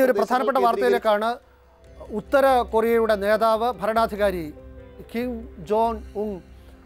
ഒരു പ്രധാനപ്പെട്ട വാർത്തയിലേക്കാണ് ഉത്തര കൊറിയയുടെ നേതാവ് ഭരണാധികാരി കിം ജോൺ ഉങ്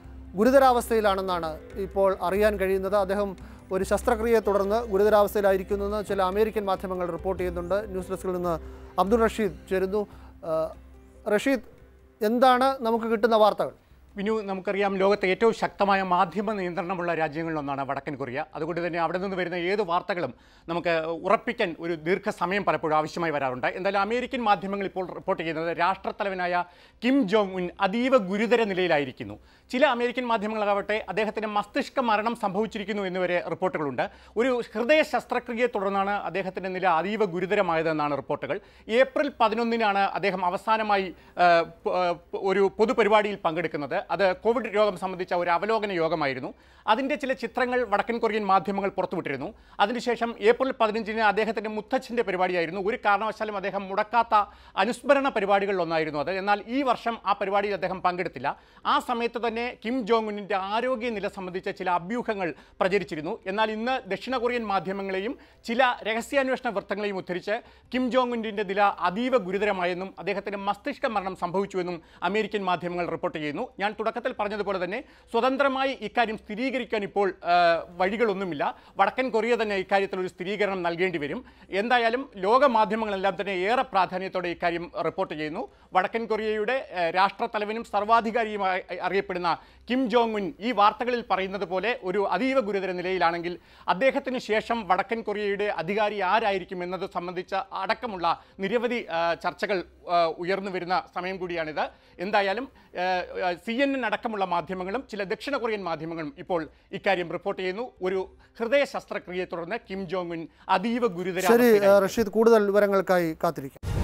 ഗുരുതരാവസ്ഥയിലാണെന്നാണ് ഇപ്പോൾ അറിയാൻ കഴിയുന്നത് അദ്ദേഹം ഒരു ശസ്ത്രക്രിയയെ തുടർന്ന് ഗുരുതരാവസ്ഥയിലായിരിക്കുന്നെന്ന് ചില അമേരിക്കൻ മാധ്യമങ്ങൾ റിപ്പോർട്ട് ചെയ്യുന്നുണ്ട് ന്യൂസ് ഡെസ്കിൽ നിന്ന് അബ്ദുൾ റഷീദ് ചേരുന്നു ആ, റഷീദ് എന്താണ് നമുക്ക് കിട്ടുന്ന വാർത്തകൾ വിനു നമുക്കറിയാം ലോകത്തെ ഏറ്റവും ശക്തമായ മാധ്യമ നിയന്ത്രണമുള്ള രാജ്യങ്ങളിലൊന്നാണ് വടക്കൻ കൊറിയ അതുകൊണ്ട് തന്നെ അവിടെ നിന്ന് വരുന്ന ഏത് വാർത്തകളും നമുക്ക് ഉറപ്പിക്കാൻ ഒരു ദീർഘസമയം പലപ്പോഴും ആവശ്യമായി വരാറുണ്ട് എന്തായാലും അമേരിക്കൻ മാധ്യമങ്ങൾ ഇപ്പോൾ റിപ്പോർട്ട് ചെയ്യുന്നത് രാഷ്ട്രത്തലവനായ കിം ജോങ് ഉൻ അതീവ ഗുരുതര നിലയിലായിരിക്കുന്നു ചില അമേരിക്കൻ മാധ്യമങ്ങളാവട്ടെ അദ്ദേഹത്തിന് മസ്തിഷ്ക മരണം സംഭവിച്ചിരിക്കുന്നു എന്നിവരെ റിപ്പോർട്ടുകളുണ്ട് ഒരു ഹൃദയ ശസ്ത്രക്രിയയെ തുടർന്നാണ് അദ്ദേഹത്തിൻ്റെ നില അതീവ ഗുരുതരമായതെന്നാണ് റിപ്പോർട്ടുകൾ ഏപ്രിൽ പതിനൊന്നിനാണ് അദ്ദേഹം അവസാനമായി ആ, പ- ആ, ഒരു പൊതുപരിപാടിയിൽ പങ്കെടുക്കുന്നത് അത് കോവിഡ് രോഗം സംബന്ധിച്ച ഒരു അവലോകന യോഗമായിരുന്നു അതിൻ്റെ ചില ചിത്രങ്ങൾ വടക്കൻ കൊറിയൻ മാധ്യമങ്ങൾ പുറത്തുവിട്ടിരുന്നു അതിനുശേഷം ഏപ്രിൽ പതിനഞ്ചിന് അദ്ദേഹത്തിൻ്റെ മുത്തച്ഛൻ്റെ പരിപാടിയായിരുന്നു ഒരു കാരണവശാലും അദ്ദേഹം മുടക്കാത്ത അനുസ്മരണ പരിപാടികളിലൊന്നായിരുന്നു അത് എന്നാൽ ഈ വർഷം ആ പരിപാടിയിൽ അദ്ദേഹം പങ്കെടുത്തില്ല ആ സമയത്ത് തന്നെ കിം ജോങ് ഉന്നിൻ്റെ ആരോഗ്യനില സംബന്ധിച്ച ചില അഭ്യൂഹങ്ങൾ പ്രചരിച്ചിരുന്നു എന്നാൽ ഇന്ന് ദക്ഷിണ കൊറിയൻ മാധ്യമങ്ങളെയും ചില രഹസ്യാന്വേഷണ വൃത്തങ്ങളെയും ഉദ്ധരിച്ച് കിം ജോങ് ഉന്നിൻ്റെ നില അതീവ ഗുരുതരമായെന്നും അദ്ദേഹത്തിന് മസ്തിഷ്ക മരണം സംഭവിച്ചുവെന്നും അമേരിക്കൻ മാധ്യമങ്ങൾ റിപ്പോർട്ട് ചെയ്യുന്നു ഞാൻ തുടക്കത്തിൽ പറഞ്ഞതുപോലെ തന്നെ സ്വതന്ത്രമായി ഇക്കാര്യം സ്ഥിരീകരിക്കാൻ ഇപ്പോൾ ആ, വഴികളൊന്നുമില്ല വടക്കൻ കൊറിയ തന്നെ ഇക്കാര്യത്തിൽ ഒരു സ്ഥിരീകരണം നൽകേണ്ടി വരും എന്തായാലും ലോക മാധ്യമങ്ങളെല്ലാം തന്നെ ഏറെ പ്രാധാന്യത്തോടെ ഇക്കാര്യം റിപ്പോർട്ട് ചെയ്യുന്നു വടക്കൻ കൊറിയയുടെ ആ, രാഷ്ട്രത്തലവനും സർവാധികാരിയുമായി അറിയപ്പെടുന്ന കിം ജോങ് ഉൻ ഈ വാർത്തകളിൽ പറയുന്നത് പോലെ ഒരു അതീവ ഗുരുതര നിലയിലാണെങ്കിൽ അദ്ദേഹത്തിന് ശേഷം വടക്കൻ കൊറിയയുടെ അധികാരി ആരായിരിക്കും എന്നത് സംബന്ധിച്ച അടക്കമുള്ള നിരവധി ആ, ചർച്ചകൾ ആ, ഉയർന്നു വരുന്ന സമയം കൂടിയാണിത് എന്തായാലും സി എൻ എൻ അടക്കമുള്ള മാധ്യമങ്ങളും ചില ദക്ഷിണ കൊറിയൻ മാധ്യമങ്ങളും ഇപ്പോൾ ഇക്കാര്യം റിപ്പോർട്ട് ചെയ്യുന്നു ഒരു ഹൃദയ ശസ്ത്രക്രിയയെ തുടർന്ന് കിം ജോങ് ഉൻ അതീവ ഗുരുതര ശരി ആ, റഷീദ് കൂടുതൽ വിവരങ്ങൾക്കായി കാത്തിരിക്കാം